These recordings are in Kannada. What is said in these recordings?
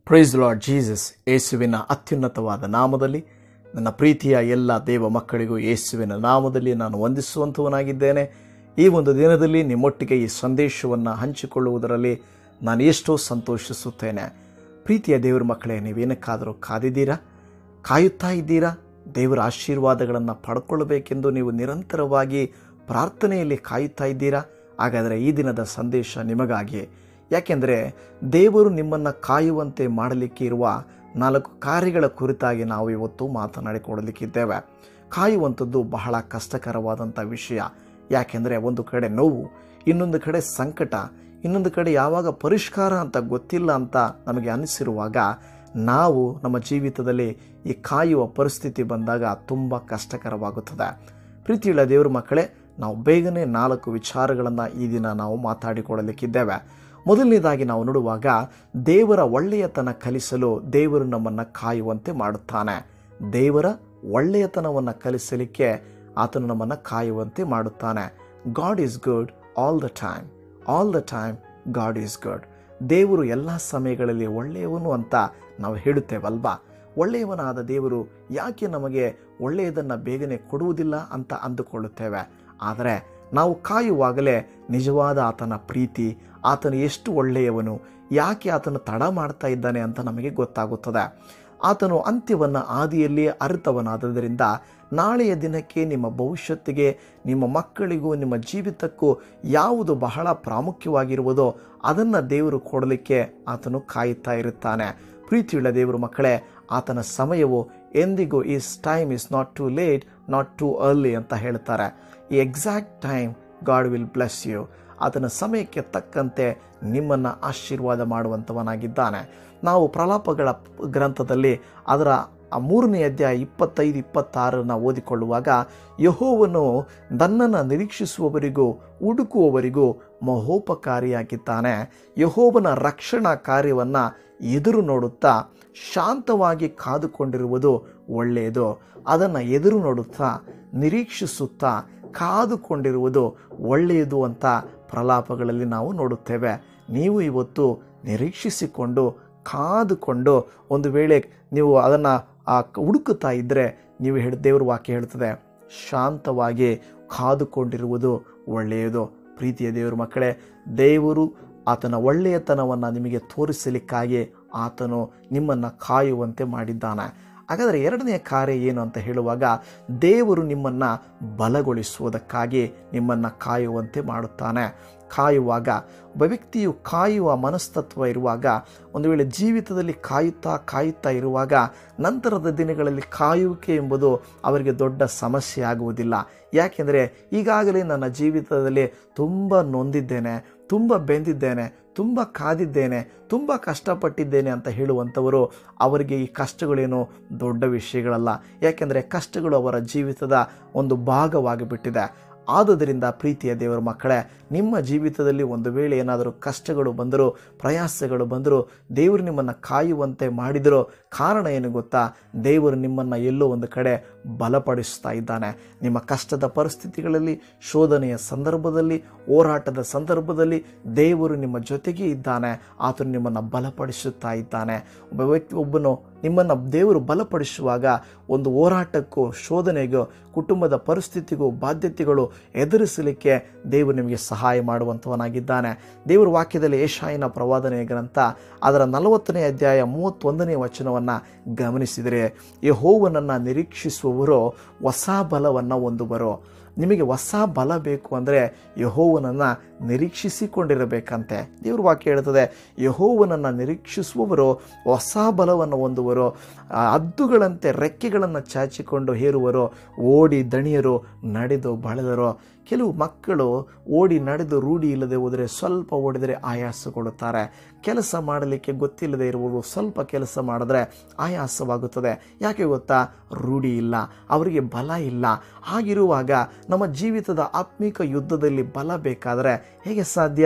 ಪ್ರೈಸ್ ಲಾರ್ಡ್ ಜೀಸಸ್ ಯೇಸುವಿನ ಅತ್ಯುನ್ನತವಾದ ನಾಮದಲ್ಲಿ ನನ್ನ ಪ್ರೀತಿಯ ಎಲ್ಲ ದೇವ ಮಕ್ಕಳಿಗೂ ಯೇಸುವಿನ ನಾಮದಲ್ಲಿ ನಾನು ವಂದಿಸುವಂಥವನಾಗಿದ್ದೇನೆ ಈ ಒಂದು ದಿನದಲ್ಲಿ ನಿಮ್ಮೊಟ್ಟಿಗೆ ಈ ಸಂದೇಶವನ್ನು ಹಂಚಿಕೊಳ್ಳುವುದರಲ್ಲಿ ನಾನು ಎಷ್ಟೋ ಸಂತೋಷಿಸುತ್ತೇನೆ ಪ್ರೀತಿಯ ದೇವರ ಮಕ್ಕಳೇ ನೀವೇನಕ್ಕಾದರೂ ಕಾದಿದ್ದೀರಾ ಕಾಯುತ್ತಾ ಇದ್ದೀರಾ ದೇವರ ಆಶೀರ್ವಾದಗಳನ್ನು ಪಡ್ಕೊಳ್ಬೇಕೆಂದು ನೀವು ನಿರಂತರವಾಗಿ ಪ್ರಾರ್ಥನೆಯಲ್ಲಿ ಕಾಯುತ್ತಾ ಇದ್ದೀರಾ ಹಾಗಾದರೆ ಈ ದಿನದ ಸಂದೇಶ ನಿಮಗಾಗಿ ಯಾಕೆಂದರೆ ದೇವರು ನಿಮ್ಮನ್ನು ಕಾಯುವಂತೆ ಮಾಡಲಿಕ್ಕೆ ಇರುವ ನಾಲ್ಕು ಕಾರ್ಯಗಳ ಕುರಿತಾಗಿ ನಾವು ಇವತ್ತು ಮಾತನಾಡಿಕೊಳ್ಳಲಿಕ್ಕಿದ್ದೇವೆ ಕಾಯುವಂಥದ್ದು ಬಹಳ ಕಷ್ಟಕರವಾದಂಥ ವಿಷಯ ಯಾಕೆಂದರೆ ಒಂದು ಕಡೆ ನೋವು ಇನ್ನೊಂದು ಕಡೆ ಸಂಕಟ ಇನ್ನೊಂದು ಕಡೆ ಯಾವಾಗ ಪರಿಷ್ಕಾರ ಅಂತ ಗೊತ್ತಿಲ್ಲ ಅಂತ ನಮಗೆ ಅನಿಸಿರುವಾಗ ನಾವು ನಮ್ಮ ಜೀವಿತದಲ್ಲಿ ಈ ಕಾಯುವ ಪರಿಸ್ಥಿತಿ ಬಂದಾಗ ತುಂಬ ಕಷ್ಟಕರವಾಗುತ್ತದೆ ಪ್ರೀತಿಯುಳ್ಳ ದೇವರ ಮಕ್ಕಳೇ ನಾವು ಬೇಗನೆ ನಾಲ್ಕು ವಿಚಾರಗಳನ್ನು ಈ ದಿನ ನಾವು ಮಾತಾಡಿಕೊಳ್ಳಲಿಕ್ಕಿದ್ದೇವೆ ಮೊದಲನೇದಾಗಿ ನಾವು ನೋಡುವಾಗ ದೇವರ ಒಳ್ಳೆಯತನ ಕಲಿಸಲು ದೇವರು ನಮ್ಮನ್ನು ಕಾಯುವಂತೆ ಮಾಡುತ್ತಾನೆ ದೇವರ ಒಳ್ಳೆಯತನವನ್ನು ಕಲಿಸಲಿಕ್ಕೆ ಆತನು ನಮ್ಮನ್ನು ಕಾಯುವಂತೆ ಮಾಡುತ್ತಾನೆ God is good all the time all the time God is good ದೇವರು ಎಲ್ಲ ಸಮಯಗಳಲ್ಲಿ ಒಳ್ಳೆಯವನು ಅಂತ ನಾವು ಹೇಳುತ್ತೇವಲ್ವಾ ಒಳ್ಳೆಯವನಾದ ದೇವರು ಯಾಕೆ ನಮಗೆ ಒಳ್ಳೆಯದನ್ನು ಬೇಗನೆ ಕೊಡುವುದಿಲ್ಲ ಅಂತ ಅಂದುಕೊಳ್ಳುತ್ತೇವೆ ಆದರೆ ನಾವು ಕಾಯುವಾಗಲೇ ನಿಜವಾದ ಆತನ ಪ್ರೀತಿ ಆತನು ಎಷ್ಟು ಒಳ್ಳೆಯವನು ಯಾಕೆ ಆತನು ತಡ ಮಾಡ್ತಾ ಇದ್ದಾನೆ ಅಂತ ನಮಗೆ ಗೊತ್ತಾಗುತ್ತದೆ ಆತನು ಅಂತ್ಯವನ್ನು ಆದಿಯಲ್ಲಿ ಅರಿತವನಾದ್ದರಿಂದ ನಾಳೆಯ ದಿನಕ್ಕೆ ನಿಮ್ಮ ಭವಿಷ್ಯತ್ತಿಗೆ ನಿಮ್ಮ ಮಕ್ಕಳಿಗೂ ನಿಮ್ಮ ಜೀವಿತಕ್ಕೂ ಯಾವುದು ಬಹಳ ಪ್ರಾಮುಖ್ಯವಾಗಿರುವುದೋ ಅದನ್ನು ದೇವರು ಕೊಡಲಿಕ್ಕೆ ಆತನು ಕಾಯುತ್ತಾ ಇರುತ್ತಾನೆ ಪ್ರೀತಿಯುಳ್ಳ ದೇವರು ಮಕ್ಕಳೇ ಆತನ ಸಮಯವು ಎಂದಿಗೂ is time is not too late not too early ಅಂತ ಹೇಳ್ತಾರೆ ಈ exact time God will bless you ಆತನ ಸಮಯಕ್ಕೆ ತಕ್ಕಂತೆ ನಿಮ್ಮನ್ನು ಆಶೀರ್ವಾದ ಮಾಡುವಂಥವನಾಗಿದ್ದಾನೆ ನಾವು ಪ್ರಲಾಪಗಳ ಗ್ರಂಥದಲ್ಲಿ ಅದರ ಆ ಮೂರನೇ ಅಧ್ಯಾಯ ಇಪ್ಪತ್ತೈದು ಇಪ್ಪತ್ತಾರನ್ನು ಓದಿಕೊಳ್ಳುವಾಗ ಯಹೋವನು ನನ್ನನ್ನು ನಿರೀಕ್ಷಿಸುವವರಿಗೂ ಹುಡುಕುವವರಿಗೂ ಮಹೋಪಕಾರಿಯಾಗಿದ್ದಾನೆ ಯಹೋವನ ರಕ್ಷಣಾ ಕಾರ್ಯವನ್ನು ಎದುರು ನೋಡುತ್ತಾ ಶಾಂತವಾಗಿ ಕಾದುಕೊಂಡಿರುವುದು ಒಳ್ಳೆಯದು ಅದನ್ನು ಎದುರು ನೋಡುತ್ತಾ ನಿರೀಕ್ಷಿಸುತ್ತಾ ಕಾದುಕೊಂಡಿರುವುದು ಒಳ್ಳೆಯದು ಅಂತ ಪ್ರಲಾಪಗಳಲ್ಲಿ ನಾವು ನೋಡುತ್ತೇವೆ ನೀವು ಇವತ್ತು ನಿರೀಕ್ಷಿಸಿಕೊಂಡು ಕಾದುಕೊಂಡು ಒಂದು ವೇಳೆ ನೀವು ಅದನ್ನು ಹುಡುಕುತ್ತಾ ಇದ್ದರೆ ನೀವು ಹೇಳಿ ದೇವ್ರ ವಾಕ್ಯ ಹೇಳ್ತದೆ ಶಾಂತವಾಗಿ ಕಾದುಕೊಂಡಿರುವುದು ಒಳ್ಳೆಯದು ಪ್ರೀತಿಯ ದೇವರ ಮಕ್ಕಳೇ ದೇವರು ಆತನ ಒಳ್ಳೆಯತನವನ್ನು ನಿಮಗೆ ತೋರಿಸಲಿಕ್ಕಾಗಿ ಆತನು ನಿಮ್ಮನ್ನು ಕಾಯುವಂತೆ ಮಾಡಿದ್ದಾನೆ ಹಾಗಾದರೆ ಎರಡನೆಯ ಕಾರ್ಯ ಏನು ಅಂತ ಹೇಳುವಾಗ ದೇವರು ನಿಮ್ಮನ್ನು ಬಲಗೊಳಿಸುವುದಕ್ಕಾಗಿ ನಿಮ್ಮನ್ನು ಕಾಯುವಂತೆ ಮಾಡುತ್ತಾನೆ ಕಾಯುವಾಗ ಒಬ್ಬ ವ್ಯಕ್ತಿಯು ಕಾಯುವ ಮನಸ್ತತ್ವ ಇರುವಾಗ ಒಂದು ವೇಳೆ ಜೀವಿತದಲ್ಲಿ ಕಾಯುತ್ತಾ ಕಾಯುತ್ತಾ ಇರುವಾಗ ನಂತರದ ದಿನಗಳಲ್ಲಿ ಕಾಯುವಿಕೆ ಎಂಬುದು ಅವರಿಗೆ ದೊಡ್ಡ ಸಮಸ್ಯೆ ಆಗುವುದಿಲ್ಲ ಯಾಕೆಂದರೆ ಈಗಾಗಲೇ ನನ್ನ ಜೀವಿತದಲ್ಲಿ ತುಂಬ ನೊಂದಿದ್ದೇನೆ ತುಂಬ ಬೆಂದಿದ್ದೇನೆ ತುಂಬ ಕಾದಿದ್ದೇನೆ ತುಂಬ ಕಷ್ಟಪಟ್ಟಿದ್ದೇನೆ ಅಂತ ಹೇಳುವಂಥವರು ಅವರಿಗೆ ಈ ಕಷ್ಟಗಳೇನು ದೊಡ್ಡ ವಿಷಯಗಳಲ್ಲ ಯಾಕೆಂದರೆ ಕಷ್ಟಗಳು ಅವರ ಜೀವಿತದ ಒಂದು ಭಾಗವಾಗಿಬಿಟ್ಟಿದೆ ಆದುದರಿಂದ ಪ್ರೀತಿಯ ದೇವರ ಮಕ್ಕಳೇ ನಿಮ್ಮ ಜೀವಿತದಲ್ಲಿ ಒಂದು ವೇಳೆ ಏನಾದರೂ ಕಷ್ಟಗಳು ಬಂದರೂ ಪ್ರಯಾಸಗಳು ಬಂದರೂ ದೇವರು ನಿಮ್ಮನ್ನು ಕಾಯುವಂತೆ ಮಾಡಿದರೂ ಕಾರಣ ಏನು ಗೊತ್ತಾ ದೇವರು ನಿಮ್ಮನ್ನು ಎಲ್ಲೋ ಒಂದು ಕಡೆ ಬಲಪಡಿಸ್ತಾ ಇದ್ದಾನೆ ನಿಮ್ಮ ಕಷ್ಟದ ಪರಿಸ್ಥಿತಿಗಳಲ್ಲಿ ಶೋಧನೆಯ ಸಂದರ್ಭದಲ್ಲಿ ಹೋರಾಟದ ಸಂದರ್ಭದಲ್ಲಿ ದೇವರು ನಿಮ್ಮ ಜೊತೆಗೆ ಇದ್ದಾನೆ ಆತನು ನಿಮ್ಮನ್ನು ಬಲಪಡಿಸುತ್ತಾ ಇದ್ದಾನೆ ಒಬ್ಬ ವ್ಯಕ್ತಿ ಒಬ್ಬನು ನಿಮ್ಮನ್ನು ದೇವರು ಬಲಪಡಿಸುವಾಗ ಒಂದು ಹೋರಾಟಕ್ಕೂ ಶೋಧನೆಗೂ ಕುಟುಂಬದ ಪರಿಸ್ಥಿತಿಗೂ ಬಾಧ್ಯತೆಗಳು ಎದುರಿಸಲಿಕ್ಕೆ ದೇವರು ನಿಮಗೆ ಸಹಾಯ ಮಾಡುವಂಥವನಾಗಿದ್ದಾನೆ ದೇವರ ವಾಕ್ಯದಲ್ಲಿ ಏಷಾಯಿನ ಪ್ರವಾದನೆಯ ಗ್ರಂಥ ಅದರ ನಲವತ್ತನೇ ಅಧ್ಯಾಯ ಮೂವತ್ತೊಂದನೇ ವಚನವನ್ನು ಗಮನಿಸಿದರೆ ಯಹೋವನನ್ನು ನಿರೀಕ್ಷಿಸುವವರು ಹೊಸ ಬಲವನ್ನು ಹೊಂದುವರು ನಿಮಗೆ ಹೊಸ ಬಲ ಬೇಕು ಅಂದರೆ ಯಹೋವನನ್ನು ನಿರೀಕ್ಷಿಸಿಕೊಂಡಿರಬೇಕಂತೆ ದೇವ್ರ ವಾಕ್ಯ ಹೇಳ್ತದೆ ಯಹೋವನನ್ನು ನಿರೀಕ್ಷಿಸುವವರು ಹೊಸ ಬಲವನ್ನು ಹೊಂದುವರು ಹದ್ದುಗಳಂತೆ ರೆಕ್ಕೆಗಳನ್ನು ಚಾಚಿಕೊಂಡು ಹೇರುವರು ಓಡಿ ದಣಿಯರು ನಡೆದು ಬಳದರು ಕೆಲವು ಮಕ್ಕಳು ಓಡಿ ನಡೆದು ರೂಢಿ ಇಲ್ಲದೆ ಹೋದರೆ ಸ್ವಲ್ಪ ಓಡಿದರೆ ಆಯಾಸಗೊಳ್ಳುತ್ತಾರೆ ಕೆಲಸ ಮಾಡಲಿಕ್ಕೆ ಗೊತ್ತಿಲ್ಲದೆ ಇರುವವರು ಸ್ವಲ್ಪ ಕೆಲಸ ಮಾಡಿದ್ರೆ ಆಯಾಸವಾಗುತ್ತದೆ ಯಾಕೆ ಗೊತ್ತಾ ರೂಢಿ ಇಲ್ಲ ಅವರಿಗೆ ಬಲ ಇಲ್ಲ ಹಾಗಿರುವಾಗ ನಮ್ಮ ಜೀವಿತದ ಆತ್ಮಿಕ ಯುದ್ಧದಲ್ಲಿ ಬಲ ಬೇಕಾದರೆ ಹೇಗೆ ಸಾಧ್ಯ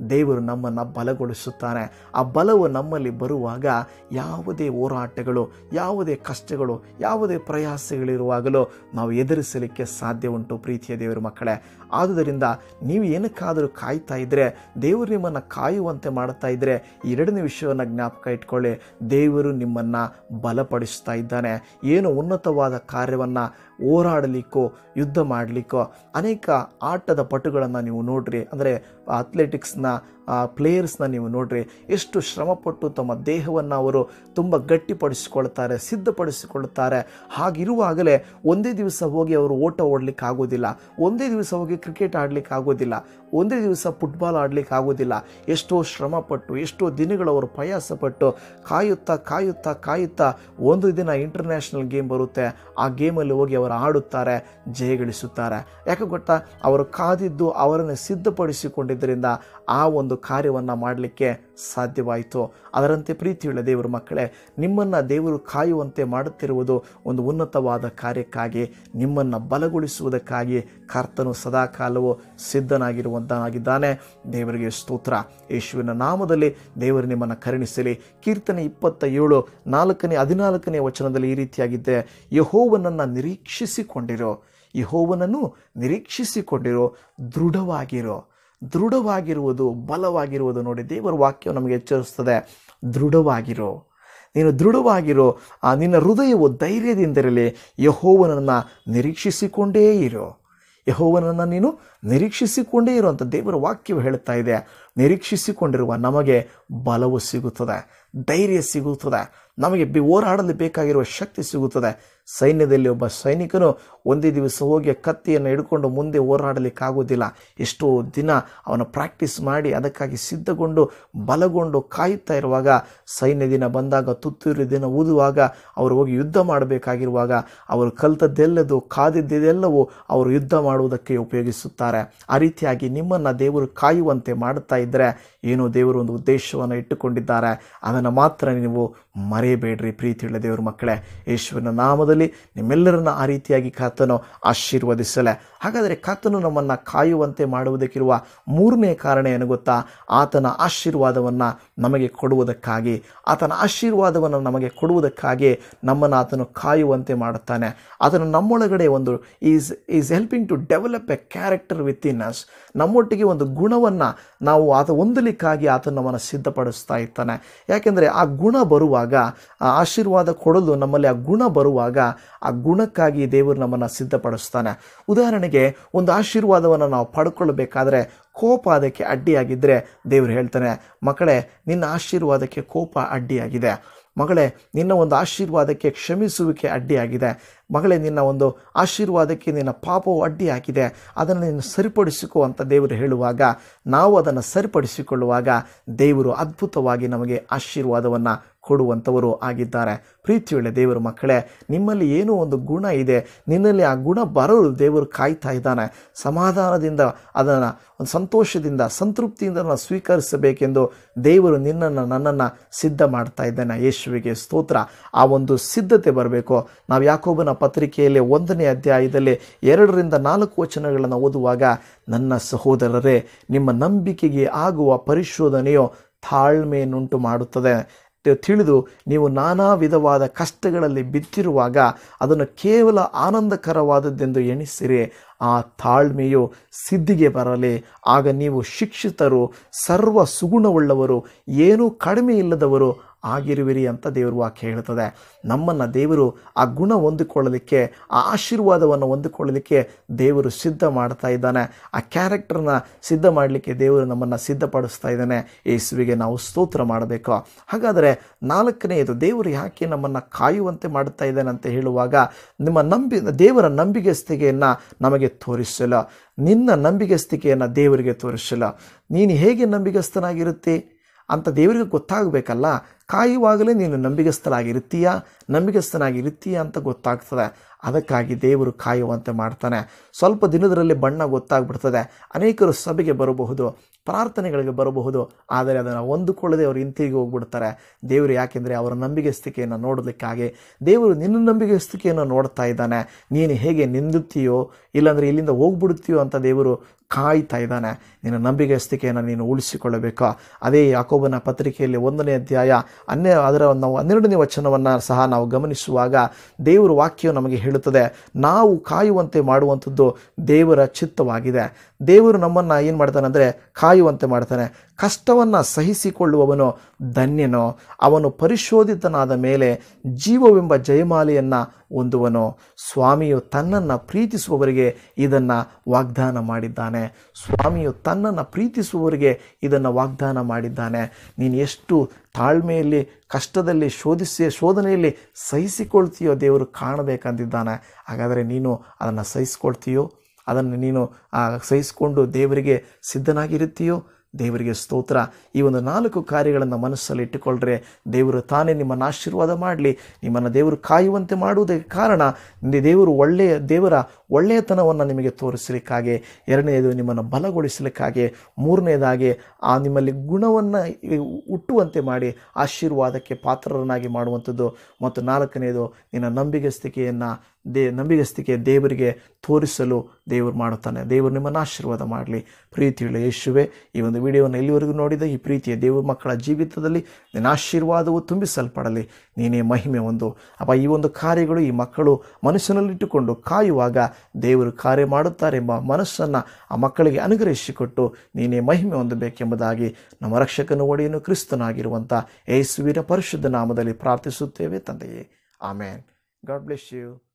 ದೇವರು ನಮ್ಮನ್ನು ಬಲಗೊಳಿಸುತ್ತಾನೆ ಆ ಬಲವು ನಮ್ಮಲ್ಲಿ ಬರುವಾಗ ಯಾವುದೇ ಹೋರಾಟಗಳು ಯಾವುದೇ ಕಷ್ಟಗಳು ಯಾವುದೇ ಪ್ರಯಾಸಗಳಿರುವಾಗಲೂ ನಾವು ಎದುರಿಸಲಿಕ್ಕೆ ಸಾಧ್ಯ ಉಂಟು ಪ್ರೀತಿಯ ದೇವರ ಮಕ್ಕಳೇ ಆದುದರಿಂದ ನೀವು ಏನಕ್ಕಾದರೂ ಕಾಯ್ತಾ ಇದ್ದರೆ ದೇವರು ನಿಮ್ಮನ್ನು ಕಾಯುವಂತೆ ಮಾಡ್ತಾ ಇದ್ದರೆ ಈ ಎರಡನೇ ವಿಷಯವನ್ನು ಜ್ಞಾಪಕ ಇಟ್ಕೊಳ್ಳಿ ದೇವರು ನಿಮ್ಮನ್ನು ಬಲಪಡಿಸ್ತಾ ಇದ್ದಾನೆ ಏನು ಉನ್ನತವಾದ ಕಾರ್ಯವನ್ನು ಹೋರಾಡಲಿಕ್ಕೋ ಯುದ್ಧ ಮಾಡಲಿಕ್ಕೋ ಅನೇಕ ಆಟದ ಪಟುಗಳನ್ನು ನೀವು ನೋಡ್ರಿ ಅಂದರೆ ಅಥ್ಲೆಟಿಕ್ಸ್ನ ಪ್ಲೇಯರ್ಸ್ನ ನೀವು ನೋಡ್ರಿ ಎಷ್ಟು ಶ್ರಮಪಟ್ಟು ತಮ್ಮ ದೇಹವನ್ನು ಅವರು ತುಂಬ ಗಟ್ಟಿಪಡಿಸಿಕೊಳ್ತಾರೆ ಸಿದ್ಧಪಡಿಸಿಕೊಳ್ಳುತ್ತಾರೆ ಹಾಗಿರುವಾಗಲೇ ಒಂದೇ ದಿವಸ ಹೋಗಿ ಅವರು ಓಟ ಓಡಲಿಕ್ಕೆ ಆಗೋದಿಲ್ಲ ಒಂದೇ ದಿವಸ ಹೋಗಿ ಕ್ರಿಕೆಟ್ ಆಡಲಿಕ್ಕೆ ಆಗೋದಿಲ್ಲ ಒಂದೇ ದಿವಸ ಫುಟ್ಬಾಲ್ ಆಡಲಿಕ್ಕೆ ಆಗೋದಿಲ್ಲ ಎಷ್ಟೋ ಶ್ರಮಪಟ್ಟು ಎಷ್ಟೋ ದಿನಗಳು ಅವರು ಪ್ರಯಾಸಪಟ್ಟು ಕಾಯುತ್ತಾ ಕಾಯುತ್ತಾ ಕಾಯುತ್ತಾ ಒಂದು ದಿನ ಇಂಟರ್ನ್ಯಾಷನಲ್ ಗೇಮ್ ಬರುತ್ತೆ ಆ ಗೇಮಲ್ಲಿ ಹೋಗಿ ಅವರು ಆಡುತ್ತಾರೆ ಜಯಗಳಿಸುತ್ತಾರೆ ಯಾಕೆ ಗೊತ್ತಾ ಅವರು ಕಾದಿದ್ದು ಅವರನ್ನು ಸಿದ್ಧಪಡಿಸಿಕೊಂಡಿದ್ದರಿಂದ ಆ ಒಂದು ಕಾರ್ಯವನ್ನು ಮಾಡಲಿಕ್ಕೆ ಸಾಧ್ಯವಾಯಿತು ಅದರಂತೆ ಪ್ರೀತಿಯುಳ್ಳ ದೇವರ ಮಕ್ಕಳೇ ನಿಮ್ಮನ್ನು ದೇವರು ಕಾಯುವಂತೆ ಮಾಡುತ್ತಿರುವುದು ಒಂದು ಉನ್ನತವಾದ ಕಾರ್ಯಕ್ಕಾಗಿ ನಿಮ್ಮನ್ನು ಬಲಗೊಳಿಸುವುದಕ್ಕಾಗಿ ಕರ್ತನು ಸದಾಕಾಲವೂ ಸಿದ್ಧನಾಗಿರುವಂತನಾಗಿದ್ದಾನೆ ದೇವರಿಗೆ ಸ್ತೋತ್ರ ಯೇಸುವಿನ ನಾಮದಲ್ಲಿ ದೇವರು ನಿಮ್ಮನ್ನು ಕರುಣಿಸಲಿ ಕೀರ್ತನೆ ಇಪ್ಪತ್ತ ಏಳು ನಾಲ್ಕನೇ ಹದಿನಾಲ್ಕನೇ ವಚನದಲ್ಲಿ ಈ ರೀತಿಯಾಗಿದ್ದೆ ಯಹೋವನನ್ನು ನಿರೀಕ್ಷಿಸಿಕೊಂಡಿರೋ ಯಹೋವನನ್ನು ನಿರೀಕ್ಷಿಸಿಕೊಂಡಿರೋ ದೃಢವಾಗಿರೋ ದೃಢವಾಗಿರುವುದು ಬಲವಾಗಿರುವುದು ನೋಡಿ ದೇವರ ವಾಕ್ಯವು ನಮಗೆ ಎಚ್ಚರಿಸ್ತದೆ ದೃಢವಾಗಿರೋ ನೀನು ದೃಢವಾಗಿರೋ ಆ ನಿನ್ನ ಹೃದಯವು ಧೈರ್ಯದಿಂದಿರಲಿ ಯಹೋವನನ್ನು ನಿರೀಕ್ಷಿಸಿಕೊಂಡೇ ಇರೋ ಯಹೋವನನ್ನು ನೀನು ನಿರೀಕ್ಷಿಸಿಕೊಂಡೇ ಇರುವಂಥ ದೇವರ ವಾಕ್ಯವು ಹೇಳ್ತಾ ಇದೆ ನಿರೀಕ್ಷಿಸಿಕೊಂಡಿರುವ ನಮಗೆ ಬಲವು ಸಿಗುತ್ತದೆ ಧೈರ್ಯ ಸಿಗುತ್ತದೆ ನಮಗೆ ಬಿ ಹೋರಾಡಲು ಬೇಕಾಗಿರುವ ಶಕ್ತಿ ಸಿಗುತ್ತದೆ ಸೈನ್ಯದಲ್ಲಿ ಒಬ್ಬ ಸೈನಿಕನು ಒಂದೇ ದಿವಸ ಹೋಗಿ ಕತ್ತಿಯನ್ನು ಹಿಡ್ಕೊಂಡು ಮುಂದೆ ಹೋರಾಡಲಿಕ್ಕಾಗೋದಿಲ್ಲ ಎಷ್ಟೋ ದಿನ ಅವನ ಪ್ರಾಕ್ಟೀಸ್ ಮಾಡಿ ಅದಕ್ಕಾಗಿ ಸಿದ್ಧಗೊಂಡು ಬಲಗೊಂಡು ಕಾಯುತ್ತಾ ಇರುವಾಗ ಸೈನ್ಯ ದಿನ ಬಂದಾಗ ತುತ್ತೂರಿ ದಿನ ಊದುವಾಗ ಅವರು ಹೋಗಿ ಯುದ್ಧ ಮಾಡಬೇಕಾಗಿರುವಾಗ ಅವರು ಕಲ್ತದ್ದೆಲ್ಲದು ಕಾದಿದ್ದೆಲ್ಲವೂ ಅವರು ಯುದ್ಧ ಮಾಡುವುದಕ್ಕೆ ಉಪಯೋಗಿಸುತ್ತಾರೆ ಆ ರೀತಿಯಾಗಿ ನಿಮ್ಮನ್ನು ದೇವರು ಕಾಯುವಂತೆ ಮಾಡುತ್ತಾ ಇದ್ದರೆ ಏನೋ ದೇವರು ಒಂದು ಉದ್ದೇಶವನ್ನು ಇಟ್ಟುಕೊಂಡಿದ್ದಾರೆ ಅದನ್ನು ಮಾತ್ರ ನೀವು ಮರೆಯಬೇಡ್ರಿ ಪ್ರೀತಿಯುಳ್ಳ ದೇವರ ಮಕ್ಕಳೇ ಯೇಸುವಿನ ನಾಮದಲ್ಲಿ ನಿಮ್ಮೆಲ್ಲರನ್ನ ಆ ರೀತಿಯಾಗಿ ಕರ್ತನು ಆಶೀರ್ವದಿಸಲೆ ಹಾಗಾದರೆ ಕರ್ತನು ನಮ್ಮನ್ನು ಕಾಯುವಂತೆ ಮಾಡುವುದಕ್ಕಿರುವ ಮೂರನೇ ಕಾರಣ ಏನು ಗೊತ್ತಾ ಆತನ ಆಶೀರ್ವಾದವನ್ನು ನಮಗೆ ಕೊಡುವುದಕ್ಕಾಗಿ ಆತನ ಆಶೀರ್ವಾದವನ್ನು ನಮಗೆ ಕೊಡುವುದಕ್ಕಾಗಿ ನಮ್ಮನ್ನು ಆತನು ಕಾಯುವಂತೆ ಮಾಡುತ್ತಾನೆ ಆತನು ನಮ್ಮೊಳಗಡೆ ಒಂದು is is helping to develop a character within us ನಮ್ಮೊಟ್ಟಿಗೆ ಒಂದು ಗುಣವನ್ನು ನಾವು ಆತ ಹೊಂದಲಿಕ್ಕಾಗಿ ಆತನು ನಮ್ಮನ್ನು ಸಿದ್ಧಪಡಿಸ್ತಾ ಇರ್ತಾನೆ ಯಾಕೆಂದರೆ ಆ ಗುಣ ಬರುವಾಗ ಆ ಆಶೀರ್ವಾದ ಕೊಡಲು ನಮ್ಮಲ್ಲಿ ಆ ಗುಣ ಬರುವಾಗ ಆ ಗುಣಕ್ಕಾಗಿ ದೇವರು ನಮ್ಮನ್ನು ಸಿದ್ಧಪಡಿಸ್ತಾನೆ ಉದಾಹರಣೆಗೆ ಒಂದು ಆಶೀರ್ವಾದವನ್ನು ನಾವು ಪಡ್ಕೊಳ್ಬೇಕಾದ್ರೆ ಕೋಪ ಅದಕ್ಕೆ ಅಡ್ಡಿಯಾಗಿದ್ದರೆ ದೇವರು ಹೇಳ್ತಾನೆ ಮಕ್ಕಳೇ ನಿನ್ನ ಆಶೀರ್ವಾದಕ್ಕೆ ಕೋಪ ಅಡ್ಡಿಯಾಗಿದೆ ಮಗಳೇ ನಿನ್ನ ಒಂದು ಆಶೀರ್ವಾದಕ್ಕೆ ಕ್ಷಮಿಸುವಿಕೆ ಅಡ್ಡಿಯಾಗಿದೆ ಮಗಳೇ ನಿನ್ನ ಒಂದು ಆಶೀರ್ವಾದಕ್ಕೆ ನಿನ್ನ ಪಾಪವು ಅಡ್ಡಿಯಾಗಿದೆ ಅದನ್ನು ನೀನು ಸರಿಪಡಿಸಿಕೋ ಅಂತ ದೇವರು ಹೇಳುವಾಗ ನಾವು ಅದನ್ನು ಸರಿಪಡಿಸಿಕೊಳ್ಳುವಾಗ ದೇವರು ಅದ್ಭುತವಾಗಿ ನಮಗೆ ಆಶೀರ್ವಾದವನ್ನು ಕೊಡುವಂಥವರು ಆಗಿದ್ದಾರೆ ಪ್ರೀತಿಯುಳ್ಳ ದೇವರ ಮಕ್ಕಳೇ ನಿಮ್ಮಲ್ಲಿ ಏನೋ ಒಂದು ಗುಣ ಇದೆ ನಿನ್ನಲ್ಲಿ ಆ ಗುಣ ಬರಲು ದೇವರು ಕಾಯ್ತಾ ಇದ್ದಾನೆ ಸಮಾಧಾನದಿಂದ ಅದನ್ನು ಒಂದು ಸಂತೋಷದಿಂದ ಸಂತೃಪ್ತಿಯಿಂದ ನಾವು ಸ್ವೀಕರಿಸಬೇಕೆಂದು ದೇವರು ನಿನ್ನನ್ನು ನನ್ನನ್ನು ಸಿದ್ಧ ಮಾಡ್ತಾ ಇದ್ದಾನೆ ಯೇಸುವಿಗೆ ಸ್ತೋತ್ರ ಆ ಒಂದು ಸಿದ್ಧತೆ ಬರಬೇಕು ನಾವು ಯಾಕೋಬನ ಪತ್ರಿಕೆಯಲ್ಲಿ ಒಂದನೇ ಅಧ್ಯಾಯದಲ್ಲಿ ಎರಡರಿಂದ ನಾಲ್ಕು ವಚನಗಳನ್ನು ಓದುವಾಗ ನನ್ನ ಸಹೋದರರೇ ನಿಮ್ಮ ನಂಬಿಕೆಗೆ ಆಗುವ ಪರಿಶೋಧನೆಯು ತಾಳ್ಮೆಯನ್ನುಂಟು ಮಾಡುತ್ತದೆ ತಿಳಿದು ನೀವು ನಾನಾ ವಿಧವಾದ ಕಷ್ಟಗಳಲ್ಲಿ ಬಿದ್ದಿರುವಾಗ ಅದನ್ನು ಕೇವಲ ಆನಂದಕರವಾದದ್ದೆಂದು ಎಣಿಸಿರಿ ಆ ತಾಳ್ಮೆಯು ಸಿದ್ಧಿಗೆ ಬರಲಿ ಆಗ ನೀವು ಶಿಕ್ಷಿತರು ಸರ್ವ ಸುಗುಣವುಳ್ಳವರು ಏನೂ ಕಡಿಮೆ ಇಲ್ಲದವರು ಆಗಿರುವಿರಿ ಅಂತ ದೇವರು ವಾಕ್ಯ ಹೇಳ್ತದೆ ನಮ್ಮನ್ನು ದೇವರು ಆ ಗುಣ ಹೊಂದಿಕೊಳ್ಳಲಿಕ್ಕೆ ಆ ಆಶೀರ್ವಾದವನ್ನು ಹೊಂದಿಕೊಳ್ಳಲಿಕ್ಕೆ ದೇವರು ಸಿದ್ಧ ಮಾಡ್ತಾ ಇದ್ದಾನೆ ಆ ಕ್ಯಾರೆಕ್ಟರ್ನ ಸಿದ್ಧ ಮಾಡಲಿಕ್ಕೆ ದೇವರು ನಮ್ಮನ್ನು ಸಿದ್ಧಪಡಿಸ್ತಾ ಇದ್ದಾನೆ ಯೇಸುವಿಗೆ ನಾವು ಸ್ತೋತ್ರ ಮಾಡಬೇಕು ಹಾಗಾದರೆ ನಾಲ್ಕನೆಯದು ದೇವರು ಯಾಕೆ ನಮ್ಮನ್ನು ಕಾಯುವಂತೆ ಮಾಡ್ತಾ ಇದ್ದಾನೆ ಅಂತ ಹೇಳುವಾಗ ನಿಮ್ಮ ನಂಬಿ ದೇವರ ನಂಬಿಕೆಸ್ತಿಕೆಯನ್ನು ನಮಗೆ ತೋರಿಸಲ್ಲ ನಿನ್ನ ನಂಬಿಕೆಸ್ತಿಕೆಯನ್ನು ದೇವರಿಗೆ ತೋರಿಸಲ್ಲ ನೀನು ಹೇಗೆ ನಂಬಿಗಸ್ತನಾಗಿರುತ್ತೆ ಅಂತ ದೇವರಿಗೆ ಗೊತ್ತಾಗಬೇಕಲ್ಲ ಕಾಯುವಾಗಲೇ ನೀನು ನಂಬಿಗಸ್ತನಾಗಿರ್ತೀಯಾ ನಂಬಿಗಸ್ತನಾಗಿರ್ತೀಯ ಅಂತ ಗೊತ್ತಾಗ್ತದೆ ಅದಕ್ಕಾಗಿ ದೇವರು ಕಾಯುವಂತೆ ಮಾಡ್ತಾನೆ ಸ್ವಲ್ಪ ದಿನದರಲ್ಲಿ ಬಣ್ಣ ಗೊತ್ತಾಗ್ಬಿಡ್ತದೆ ಅನೇಕರು ಸಭೆಗೆ ಬರಬಹುದು ಪ್ರಾರ್ಥನೆಗಳಿಗೆ ಬರಬಹುದು ಆದರೆ ಅದನ್ನು ಹೊಂದಿಕೊಳ್ಳದೆ ಅವರು ಹಿಂತಿರುಗಿ ಹೋಗ್ಬಿಡ್ತಾರೆ ದೇವರು ಯಾಕೆಂದರೆ ಅವರ ನಂಬಿಕೆಸ್ತಿಕೆಯನ್ನು ನೋಡಲಿಕ್ಕಾಗಿ ದೇವರು ನಿನ್ನ ನಂಬಿಕೆಸ್ತಿಕೆಯನ್ನು ನೋಡ್ತಾ ಇದ್ದಾನೆ ನೀನು ಹೇಗೆ ನಿಂದುತ್ತೀಯೋ ಇಲ್ಲಾಂದರೆ ಇಲ್ಲಿಂದ ಹೋಗ್ಬಿಡುತ್ತೀಯೋ ಅಂತ ದೇವರು ಕಾಯ್ತಾ ಇದ್ದಾನೆ ನಿನ್ನ ನಂಬಿಕೆಸ್ತಿಕೆಯನ್ನು ನೀನು ಉಳಿಸಿಕೊಳ್ಳಬೇಕು ಅದೇ ಯಾಕೋಬನ ಪತ್ರಿಕೆಯಲ್ಲಿ ಒಂದನೇ ಅಧ್ಯಾಯ ಹನ್ನೆ ಅದರ ನಾವು ಹನ್ನೆರಡನೇ ವಚನವನ್ನು ಸಹ ನಾವು ಗಮನಿಸುವಾಗ ದೇವರ ವಾಕ್ಯವು ನಮಗೆ ಹೇಳುತ್ತದೆ ನಾವು ಕಾಯುವಂತೆ ಮಾಡುವಂಥದ್ದು ದೇವರ ಚಿತ್ತವಾಗಿದೆ ದೇವರು ನಮ್ಮನ್ನು ಏನು ಮಾಡ್ತಾನೆ ಅಂದರೆ ಕಾಯುವಂತೆ ಮಾಡ್ತಾನೆ ಕಷ್ಟವನ್ನು ಸಹಿಸಿಕೊಳ್ಳುವವನು ಧನ್ಯನೋ ಅವನು ಪರಿಶೋಧಿತನಾದ ಮೇಲೆ ಜೀವವೆಂಬ ಜಯಮಾಲೆಯನ್ನು ಹೊಂದುವನು ಸ್ವಾಮಿಯು ತನ್ನನ್ನು ಪ್ರೀತಿಸುವವರಿಗೆ ಇದನ್ನು ವಾಗ್ದಾನ ಮಾಡಿದ್ದಾನೆ ಸ್ವಾಮಿಯು ತನ್ನನ್ನು ಪ್ರೀತಿಸುವವರಿಗೆ ಇದನ್ನು ವಾಗ್ದಾನ ಮಾಡಿದ್ದಾನೆ ನೀನು ಎಷ್ಟು ತಾಳ್ಮೆಯಲ್ಲಿ ಕಷ್ಟದಲ್ಲಿ ಶೋಧಿಸಿ ಶೋಧನೆಯಲ್ಲಿ ಸಹಿಸಿಕೊಳ್ತೀಯೋ ದೇವರು ಕಾಣಬೇಕಂದಿದ್ದಾನೆ ಹಾಗಾದರೆ ನೀನು ಅದನ್ನು ಸಹಿಸ್ಕೊಳ್ತೀಯೋ ಅದನ್ನು ನೀನು ಆ ಸಹಿಸಿಕೊಂಡು ದೇವರಿಗೆ ಸಿದ್ಧನಾಗಿರುತ್ತೀಯೋ ದೇವರಿಗೆ ಸ್ತೋತ್ರ ಈ ಒಂದು ನಾಲ್ಕು ಕಾರ್ಯಗಳನ್ನು ಮನಸ್ಸಲ್ಲಿ ಇಟ್ಟುಕೊಳ್ಳ್ರೆ ದೇವರು ತಾನೇ ನಿಮ್ಮನ್ನು ಆಶೀರ್ವಾದ ಮಾಡಲಿ ನಿಮ್ಮನ್ನು ದೇವರು ಕಾಯುವಂತೆ ಮಾಡುವುದಕ್ಕೆ ಕಾರಣ ದೇವರು ಒಳ್ಳೆಯ ದೇವರ ಒಳ್ಳೆಯತನವನ್ನು ನಿಮಗೆ ತೋರಿಸಲಿಕ್ಕಾಗಿ ಎರಡನೆಯದು ನಿಮ್ಮನ್ನು ಬಲಗೊಳಿಸಲಿಕ್ಕಾಗಿ ಮೂರನೇದಾಗಿ ಆ ನಿಮ್ಮಲ್ಲಿ ಗುಣವನ್ನು ಹುಟ್ಟುವಂತೆ ಮಾಡಿ ಆಶೀರ್ವಾದಕ್ಕೆ ಪಾತ್ರರನ್ನಾಗಿ ಮಾಡುವಂಥದ್ದು ಮತ್ತು ನಾಲ್ಕನೆಯದು ನಿನ್ನ ನಂಬಿಗಸ್ತಿಕೆಯನ್ನು ದೇ ನಂಬಿಗಸ್ತಿಕೆ ದೇವರಿಗೆ ತೋರಿಸಲು ದೇವರು ಮಾಡುತ್ತಾನೆ ದೇವರು ನಿಮ್ಮನ್ನು ಆಶೀರ್ವಾದ ಮಾಡಲಿ ಪ್ರೀತಿಯುಳ್ಳ ಯೇಸುವೆ ಈ ಒಂದು ವಿಡಿಯೋವನ್ನು ಎಲ್ಲಿವರೆಗೂ ನೋಡಿದ ಈ ಪ್ರೀತಿಯ ದೇವ ಮಕ್ಕಳ ಜೀವಿತದಲ್ಲಿ ನಿನ್ನ ಆಶೀರ್ವಾದವು ತುಂಬಿಸಲ್ಪಡಲಿ ನೀನೇ ಮಹಿಮೆ ಒಂದು ಅಪ್ಪ ಈ ಒಂದು ಕಾರ್ಯಗಳು ಈ ಮಕ್ಕಳು ಮನಸ್ಸಿನಲ್ಲಿಟ್ಟುಕೊಂಡು ಕಾಯುವಾಗ ದೇವರು ಕಾರ್ಯ ಮಾಡುತ್ತಾರೆ ಎಂಬ ಮನಸ್ಸನ್ನು ಆ ಮಕ್ಕಳಿಗೆ ಅನುಗ್ರಹಿಸಿಕೊಟ್ಟು ನೀನೇ ಮಹಿಮೆ ಹೊಂದಬೇಕೆಂಬುದಾಗಿ ನಮ್ಮ ರಕ್ಷಕನು ಒಡೆಯನು ಕ್ರಿಸ್ತನಾಗಿರುವಂಥ ಯೇಸುವಿನ ಪರಿಶುದ್ಧ ನಾಮದಲ್ಲಿ ಪ್ರಾರ್ಥಿಸುತ್ತೇವೆ ತಂದೆಯೇ ಆಮೇನ್ ಗಾಡ್ ಬ್ಲೆಸ್ ಯು